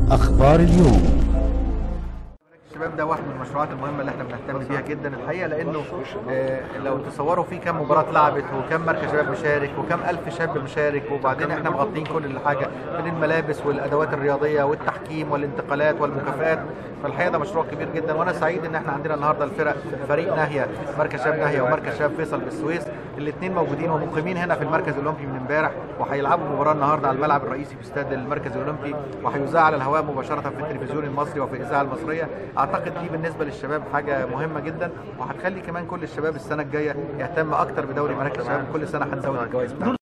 أخبار اليوم الشباب ده واحد من المشروعات المهمه اللي احنا بنهتم بيها جدا الحقيقه لانه آه، لو تصوروا في كم مباراه اتلعبت وكم مركز شباب مشارك وكم الف شاب مشارك وبعدين احنا مغطين كل الحاجه من الملابس والادوات الرياضيه والتحكيم والانتقالات والمكافآت فالحقيقه ده مشروع كبير جدا وانا سعيد ان احنا عندنا النهارده الفرق فريق ناهيه مركز شباب ناهيه ومركز شباب فيصل بالسويس الاثنين موجودين ومقيمين هنا في المركز الاولمبي من امبارح وهيلعبوا مباراه النهارده على الملعب الرئيسي في استاد المركز الاولمبي وهيذاع على الهواء مباشره في التلفزيون المصري وفي الاذاعه المصريه اعتقد دي بالنسبه للشباب حاجه مهمه جدا وهتخلي كمان كل الشباب السنه الجايه يهتم اكتر بدوري مراكز الشباب كل سنه هنزود الجوائز بتاعتنا